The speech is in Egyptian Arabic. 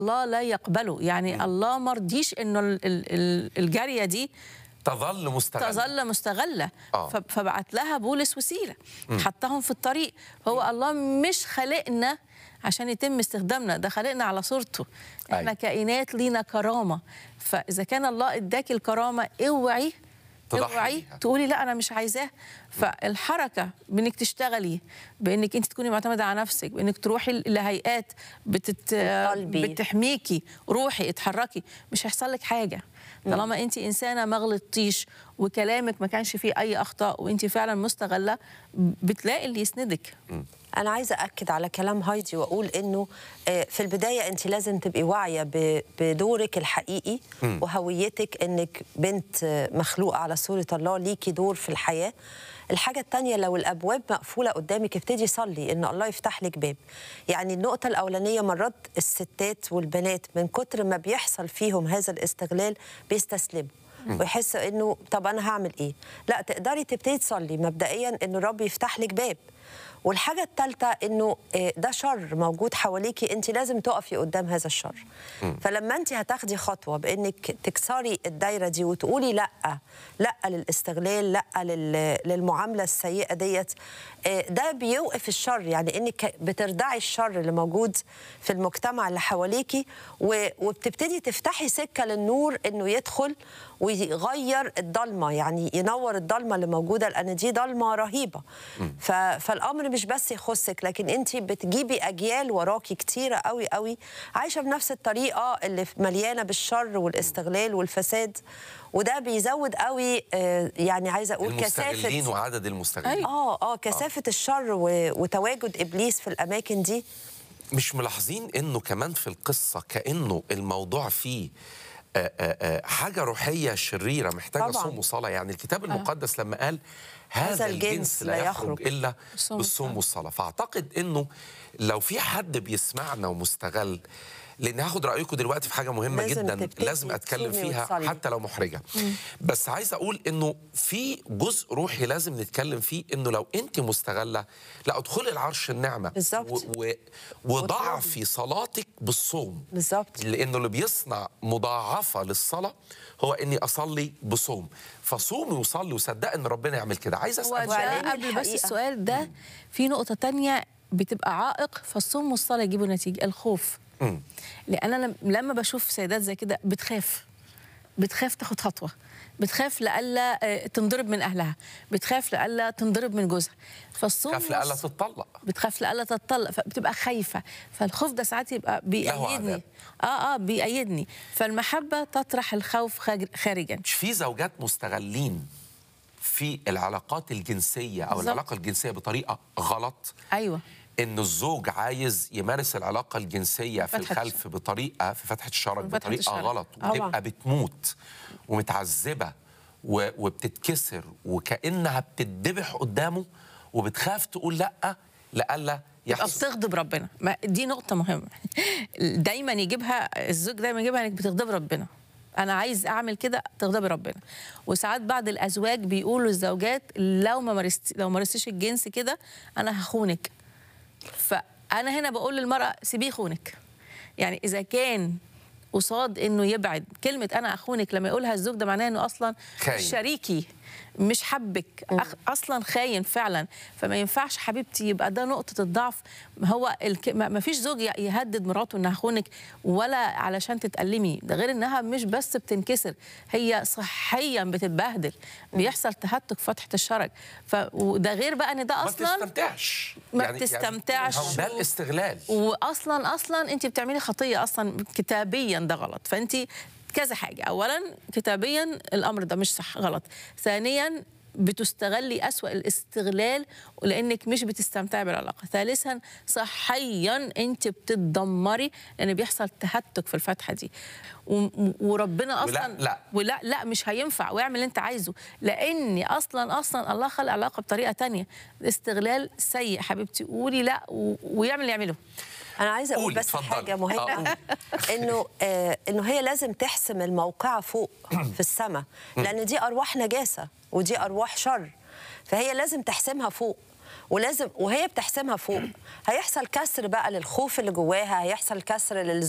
الله لا يقبله يعني الله مرضيش انه ال- ال- ال- الجاريه دي تظل مستغلة تظل مستغله آه. ف- فبعت لها بولس وسيله حطهم في الطريق هو الله مش خلقنا عشان يتم استخدامنا ده خلقنا على صورته احنا أيوة. كائنات لينا كرامه فاذا كان الله اداك الكرامه اوعي تضحي اوعي بيها. تقولي لا انا مش عايزاه فالحركه بانك تشتغلي بانك انت تكوني معتمده على نفسك بانك تروحي لهيئات بتت... وتطالبي. بتحميكي روحي اتحركي مش هيحصل لك حاجه طالما انت انسانه ما غلطتيش وكلامك ما كانش فيه اي اخطاء وانت فعلا مستغله بتلاقي اللي يسندك أنا عايزة أكد على كلام هايدي وأقول إنه آه، في البداية أنت لازم تبقي واعية ب- بدورك الحقيقي وهويتك إنك بنت آه، مخلوقة على صورة الله ليكي دور في الحياة الحاجة التانية لو الأبواب مقفولة قدامك ابتدي صلي إن الله يفتح لك باب يعني النقطة الأولانية مرات الستات والبنات من كتر ما بيحصل فيهم هذا الاستغلال بيستسلموا ويحس انه طب انا هعمل ايه لا تقدري تبتدي تصلي مبدئيا ان الرب يفتح لك باب والحاجة الثالثة إنه آه، ده شر موجود حواليكي أنت لازم تقفي قدام هذا الشر فلما أنت هتاخدي خطوة بإنك تكسري الدايرة دي وتقولي لأ لأ للاستغلال لأ لل- للمعاملة السيئة ديت آه، ده بيوقف الشر يعني إنك بتردعي الشر اللي موجود في المجتمع اللي حواليكي و- وبتبتدي تفتحي سكة للنور إنه يدخل ويغير الضلمة يعني ينور الضلمة اللي موجودة لأن دي ضلمة رهيبة ف... فالأمر مش بس يخصك لكن أنت بتجيبي أجيال وراكي كتيرة قوي قوي عايشة بنفس الطريقة اللي مليانة بالشر والاستغلال والفساد وده بيزود قوي آه، يعني عايزة أقول المستغلين كثافة وعدد المستغلين اه اه كثافة الشر و... وتواجد إبليس في الأماكن دي مش ملاحظين انه كمان في القصه كانه الموضوع فيه آه، آه، آه، حاجه روحيه شريره محتاجه طبعاً. صوم وصلاه يعني الكتاب المقدس لما قال هذا الجنس لا يخرج الا بالصوم بالصوم والصلاه فاعتقد انه لو في حد بيسمعنا ومستغل لان هاخد رايكم دلوقتي في حاجه مهمه لازم جدا تبتدي لازم اتكلم تصومي فيها وتصلي. حتى لو محرجه بس عايز اقول انه في جزء روحي لازم نتكلم فيه انه لو انت مستغله لا ادخلي العرش النعمه بالظبط. و- و- وضعفي صلاتك بالصوم بالظبط. لانه اللي بيصنع مضاعفه للصلاه هو اني اصلي بصوم فصومي وصلي وصدق ان ربنا يعمل كده عايز هو اسال وعلينا ده قبل بس الحقيقة. السؤال ده في نقطه تانية بتبقى عائق فالصوم والصلاه يجيبوا نتيجه الخوف مم. لان انا لم- لما بشوف سيدات زي كده بتخاف بتخاف تاخد خطوه بتخاف لألا آه، تنضرب من اهلها بتخاف لألا تنضرب من جوزها فالصوم خاف لألا والص- تتطلق بتخاف لألا تتطلق فبتبقى خايفه فالخوف ده ساعات يبقى عذاب. بيأيدني اه اه بيأيدني فالمحبه تطرح الخوف خارج- خارجا مش في زوجات مستغلين في العلاقات الجنسيه او بالظبط. العلاقه الجنسيه بطريقه غلط ايوه ان الزوج عايز يمارس العلاقه الجنسيه في فتحة الخلف بطريقه في فتحه الشرج فتحة بطريقه الشرج. غلط طبعاً. وتبقى بتموت ومتعذبه و- وبتتكسر وكانها بتدبح قدامه وبتخاف تقول لا لألا يبقى يحصل بتغضب ربنا ما دي نقطة مهمة دايما يجيبها الزوج دايما يجيبها انك بتغضب ربنا انا عايز اعمل كده تغضبي ربنا وساعات بعض الازواج بيقولوا للزوجات لو ما مارست لو مارستيش الجنس كده انا هخونك فانا هنا بقول للمرأة سيبيه يخونك يعني اذا كان قصاد انه يبعد كلمه انا اخونك لما يقولها الزوج ده معناه انه اصلا خاين. شريكي مش حبك أخ اصلا خاين فعلا فما ينفعش حبيبتي يبقى ده نقطه الضعف هو الك... ما ما فيش زوج ي- يهدد مراته انها خونك ولا علشان تتألمي ده غير انها مش بس بتنكسر هي صحيا بتتبهدل بيحصل تهتك في فتحه الشرج ف... وده غير بقى ان ده ما اصلا تستمتعش ما بتستمتعش. هو ده الاستغلال واصلا اصلا انت بتعملي خطيه اصلا كتابيا ده غلط فانت كذا حاجه اولا كتابيا الامر ده مش صح غلط ثانيا بتستغلي أسوأ الاستغلال لانك مش بتستمتعي بالعلاقه ثالثا صحيا انت بتتدمري لان بيحصل تهتك في الفتحه دي و- وربنا ولا- اصلا لا. ولا لا مش هينفع واعمل اللي انت عايزه لان اصلا اصلا الله خلق علاقه بطريقه تانية استغلال سيء حبيبتي قولي لا و- ويعمل اللي يعمله انا عايزه اقول قولي، بس اتفضلي. حاجه آه، مهمه قولي. انه آه انه هي لازم تحسم الموقعه فوق في السماء لان دي ارواح نجاسه ودي ارواح شر فهي لازم تحسمها فوق ولازم وهي بتحسمها فوق هيحصل كسر بقى للخوف اللي جواها هيحصل كسر لل